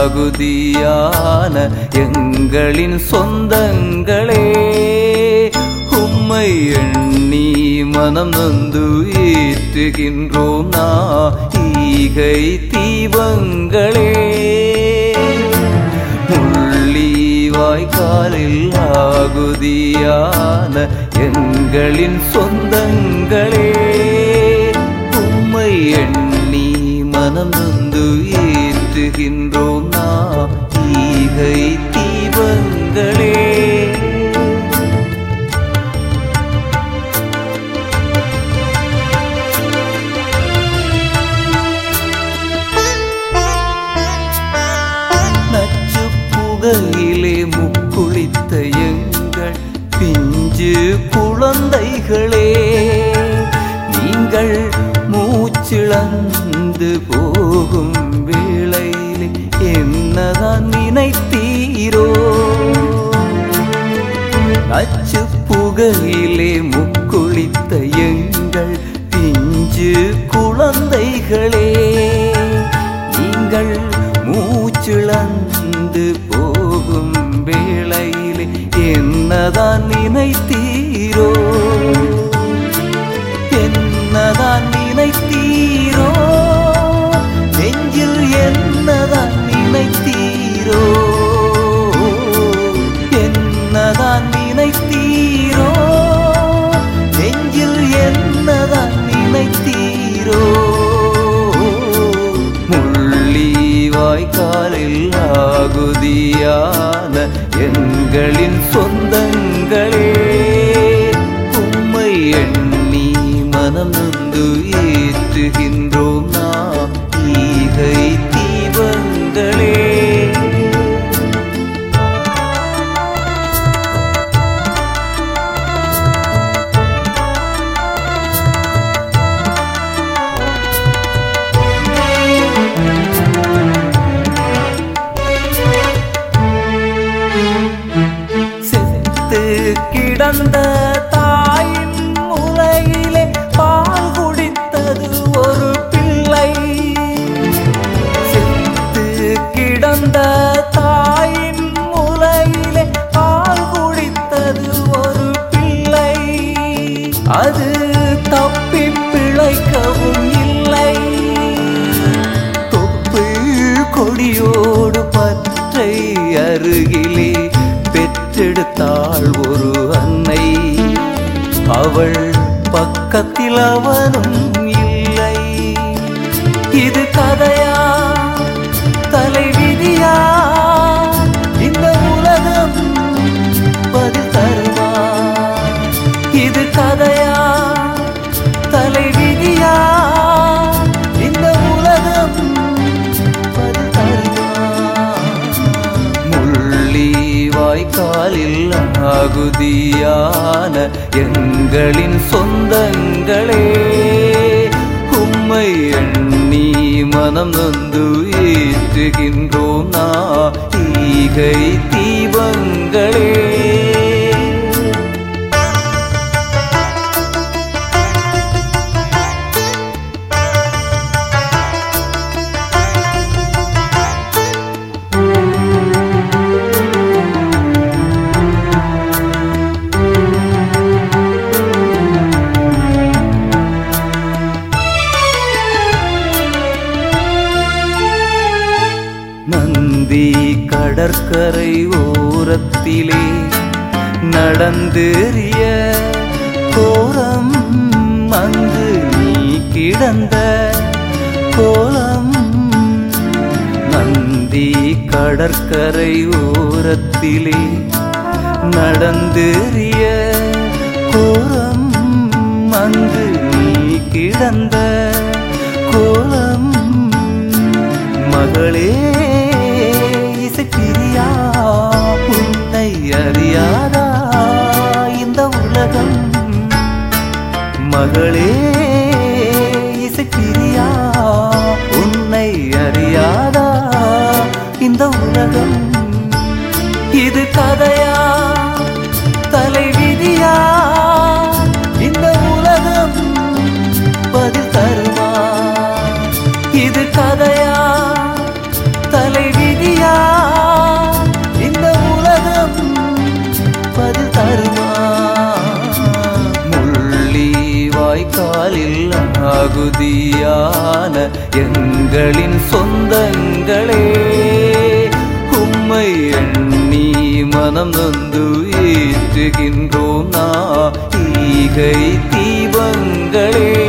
எங்களின் சொந்தங்களே உம்மை எண்ணி மனம் நொந்து ஏற்றுகின்றோம் நா ஈகை தீபங்களே முள்ளி வாய்க்காலில் ஆகுதியான எங்களின் சொந்தங்களே உம்மை எண்ணி மனம் நொந்து ஏற்றுகின்றோம் நா ஈகை தீபங்களே நச்சு புகையிலே முக்குளித்த எங்கள் பிஞ்சு குழந்தைகளே நீங்கள் மூச்சிழந்து போகும் வேளையிலே என்னதான் நினைத்தீரோ நச்சு புகையிலே முக்குளித்த எங்கள் பிஞ்சு குழந்தைகளே நீங்கள் மூச்சிழந்து போகும் வேளையிலே என்னதான் நினைத்தீரோ என்னதான் நினைத்தீரோ நெஞ்சில் என்னதான் நினைத்தீரோ என்னதான் நினைத்தீரோ நெஞ்சில் என்னதான் நினைத்தீரோ முள்ளி வாய்க்காலில் ஆகுதியான எங்களின் சொந்தங்களே உம்மை எண்ணி மனம் நொந்து ஏற்றுகின்றோம் நாம் ஈகை தீபங்களே செத்து கிடந்த தாயின் முலையிலே பால் குடித்தது ஒரு பிள்ளை செத்து கிடந்த தாயின் முலையிலே பால் குடித்தது ஒரு பிள்ளை அது தப்பி பிழைக்கவும் இல்லை தொப்புள் கொடியோடு பற்றை அருகிலே பெற்றெடுத்தாள் ஒரு அன்னை அவள் பக்கத்தில் அவனும் இல்லை இது கதையா தலைவிதியா இந்த உலகம் பதில் தருமா இது கதையா தலைவிதியா இந்த உலகம் பதில் தருமா முள்ளி வாய்க்காலில் ஆகுதியான எங்களின் சொந்தங்களே உம்மை எண்ணி மனம் நொந்து ஏற்றுகின்றோம் நா ஈகை தீபங்களே நந்தி கடற்கரை ஓரத்திலே நடந்தேறிய கோலம் அங்கு நீ கிடந்த கோலம் நந்தி கடற்கரை ஓரத்திலே நடந்தேறிய கோலம் அங்கு நீ கிடந்த கோலம் மகளே இசைப்பிரியா உன்னை அறியாதா இந்த உலகம் மகளே இசைப்பிரியா உன்னை அறியாதா இந்த உலகம் இது கதையா தலைவிதியா இந்த உலகம் பதில் தருமா இது கதையா தலைவிதியா தகுதியான எங்களின் சொந்தங்களே உம்மை எண்ணி மனம் நொந்து ஏற்றுகின்றோம் ஈகை தீபங்களே